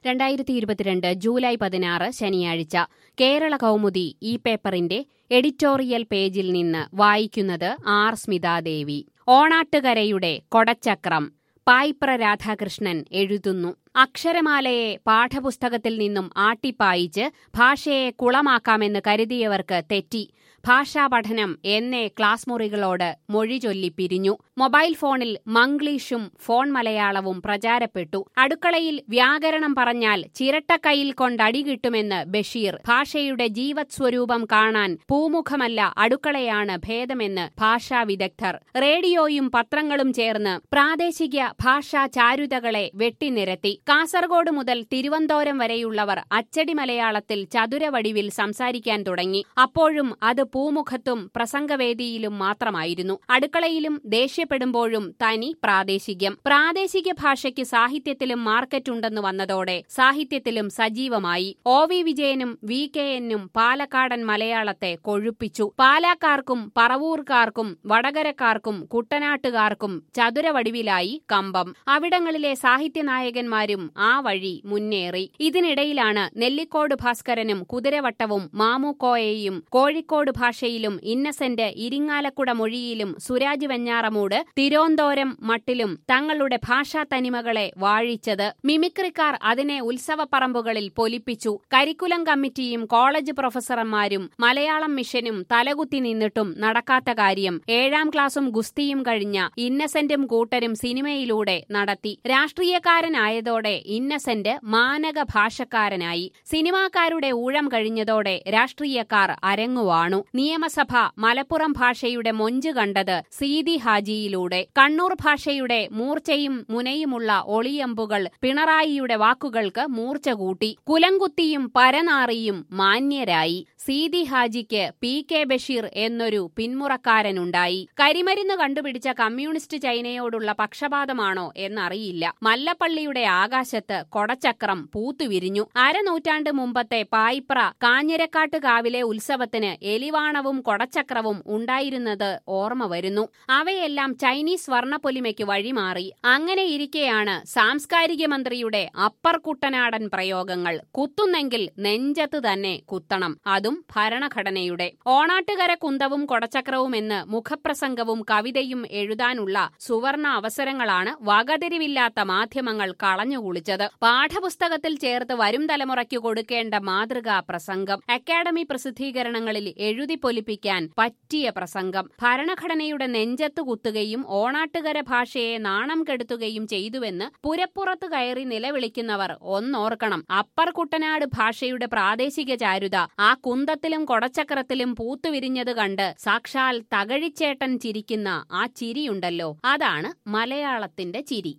രണ്ടായിരത്തി ഇരുപത്തിരണ്ട് ജൂലൈ പതിനാറ് ശനിയാഴ്ച കേരള കൗമുദി ഈ പേപ്പറിന്റെ എഡിറ്റോറിയൽ പേജിൽ നിന്ന് വായിക്കുന്നത് ആർ സ്മിതാദേവി ഓണാട്ടുകരയുടെ കൊടച്ചക്രം പായിപ്ര രാധാകൃഷ്ണൻ എഴുതുന്നു അക്ഷരമാലയെ പാഠപുസ്തകത്തിൽ നിന്നും ആട്ടിപ്പായിച്ച് ഭാഷയെ കുളമാക്കാമെന്ന് കരുതിയവർക്ക് തെറ്റി ഭാഷാ പഠനം എന്നേ ക്ലാസ് മുറികളോട് മൊഴി ചൊല്ലി പിരിഞ്ഞു മൊബൈൽ ഫോണിൽ മംഗ്ലീഷും ഫോൺ മലയാളവും പ്രചാരപ്പെട്ടു അടുക്കളയിൽ വ്യാകരണം പറഞ്ഞാൽ ചിരട്ടക്കൈയിൽ കൊണ്ടടി കിട്ടുമെന്ന് ബഷീർ ഭാഷയുടെ ജീവത് സ്വരൂപം കാണാൻ പൂമുഖമല്ല അടുക്കളയാണ് ഭേദമെന്ന് ഭാഷാ വിദഗ്ധർ റേഡിയോയും പത്രങ്ങളും ചേർന്ന് പ്രാദേശിക ഭാഷാ ചാരുതകളെ വെട്ടിനിരത്തി കാസർഗോഡ് മുതൽ തിരുവനന്തപുരം വരെയുള്ളവർ അച്ചടി മലയാളത്തിൽ ചതുരവടിവിൽ സംസാരിക്കാൻ തുടങ്ങി അപ്പോഴും അത് പൂമുഖത്തും പ്രസംഗവേദിയിലും മാത്രമായിരുന്നു അടുക്കളയിലും ദേഷ്യപ്പെടുമ്പോഴും തനി പ്രാദേശികം പ്രാദേശിക ഭാഷയ്ക്ക് സാഹിത്യത്തിലും മാർക്കറ്റുണ്ടെന്ന് വന്നതോടെ സാഹിത്യത്തിലും സജീവമായി ഒ വി വിജയനും വി കെ എന്നും പാലക്കാടൻ മലയാളത്തെ കൊഴുപ്പിച്ചു പാലാക്കാർക്കും പറവൂർക്കാർക്കും വടകരക്കാർക്കും കുട്ടനാട്ടുകാർക്കും ചതുരവടിവിലായി കമ്പം അവിടങ്ങളിലെ സാഹിത്യനായകന്മാരും ആ വഴി മുന്നേറി ഇതിനിടയിലാണ് നെല്ലിക്കോട് ഭാസ്കരനും കുതിരവട്ടവും മാമുക്കോയയും കോഴിക്കോട് ഭാഷയിലും ഇന്നസെന്റ് ഇരിങ്ങാലക്കുട മൊഴിയിലും സുരാജ് വെഞ്ഞാറമൂട് തിരോന്തോരം മട്ടിലും തങ്ങളുടെ ഭാഷാ തനിമകളെ വാഴിച്ചത് മിമിക്രിക്കാർ അതിനെ ഉത്സവപ്പറമ്പുകളിൽ പൊലിപ്പിച്ചു കരിക്കുലം കമ്മിറ്റിയും കോളേജ് പ്രൊഫസർമാരും മലയാളം മിഷനും തലകുത്തി നിന്നിട്ടും നടക്കാത്ത കാര്യം ഏഴാം ക്ലാസും ഗുസ്തിയും കഴിഞ്ഞ ഇന്നസെന്റും കൂട്ടരും സിനിമയിലൂടെ നടത്തി രാഷ്ട്രീയക്കാരനായതോടെ ഇന്നസെന്റ് മാനക ഭാഷക്കാരനായി സിനിമാക്കാരുടെ ഊഴം കഴിഞ്ഞതോടെ രാഷ്ട്രീയക്കാർ അരങ്ങുവാണു നിയമസഭ മലപ്പുറം ഭാഷയുടെ മൊഞ്ച് കണ്ടത് സീതി ഹാജിയിലൂടെ കണ്ണൂർ ഭാഷയുടെ മൂർച്ചയും മുനയുമുള്ള ഒളിയമ്പുകൾ പിണറായിയുടെ വാക്കുകൾക്ക് മൂർച്ച കൂട്ടി കുലംകുത്തിയും പരനാറിയും മാന്യരായി സീതി ഹാജിക്ക് പി കെ ബഷീർ എന്നൊരു പിന്മുറക്കാരനുണ്ടായി കരിമരുന്ന് കണ്ടുപിടിച്ച കമ്മ്യൂണിസ്റ്റ് ചൈനയോടുള്ള പക്ഷപാതമാണോ എന്നറിയില്ല മല്ലപ്പള്ളിയുടെ ആകാശത്ത് കൊടച്ചക്രം പൂത്തുവിരിഞ്ഞു അരനൂറ്റാണ്ട് മുമ്പത്തെ പായിപ്ര കാഞ്ഞിരക്കാട്ടുകാവിലെ ഉത്സവത്തിന് എലിവാണവും കൊടച്ചക്രവും ഉണ്ടായിരുന്നത് ഓർമ്മ വരുന്നു അവയെല്ലാം ചൈനീസ് വർണ്ണപ്പൊലിമയ്ക്ക് വഴിമാറി അങ്ങനെ ഇരിക്കെയാണ് സാംസ്കാരിക മന്ത്രിയുടെ അപ്പർ കുട്ടനാടൻ പ്രയോഗങ്ങൾ കുത്തുന്നെങ്കിൽ നെഞ്ചത്ത് തന്നെ കുത്തണം അതും ഭരണഘടനയുടെ ഓണാട്ടുകര കുന്തവും കൊടച്ചക്രവും എന്ന് മുഖപ്രസംഗവും കവിതയും എഴുതാനുള്ള സുവർണ അവസരങ്ങളാണ് വകതിരിവില്ലാത്ത മാധ്യമങ്ങൾ കളഞ്ഞുകുളിച്ചത് പാഠപുസ്തകത്തിൽ ചേർത്ത് വരും തലമുറയ്ക്ക് കൊടുക്കേണ്ട മാതൃകാ പ്രസംഗം അക്കാഡമി പ്രസിദ്ധീകരണങ്ങളിൽ എഴുതി പൊലിപ്പിക്കാൻ പറ്റിയ പ്രസംഗം ഭരണഘടനയുടെ നെഞ്ചത്ത് കുത്തുകയും ഓണാട്ടുകര ഭാഷയെ നാണം കെടുത്തുകയും ചെയ്തുവെന്ന് പുരപ്പുറത്ത് കയറി നിലവിളിക്കുന്നവർ ഒന്നോർക്കണം അപ്പർ കുട്ടനാട് ഭാഷയുടെ പ്രാദേശിക ചാരുത ആ കുന്തത്തിലും കൊടച്ചക്രത്തിലും പൂത്തുവിരിഞ്ഞത് കണ്ട് സാക്ഷാൽ തകഴിച്ചേട്ടൻ ചിരിക്കുന്ന ആ ചിരിയുണ്ടല്ലോ അതാണ് മലയാളത്തിന്റെ ചിരി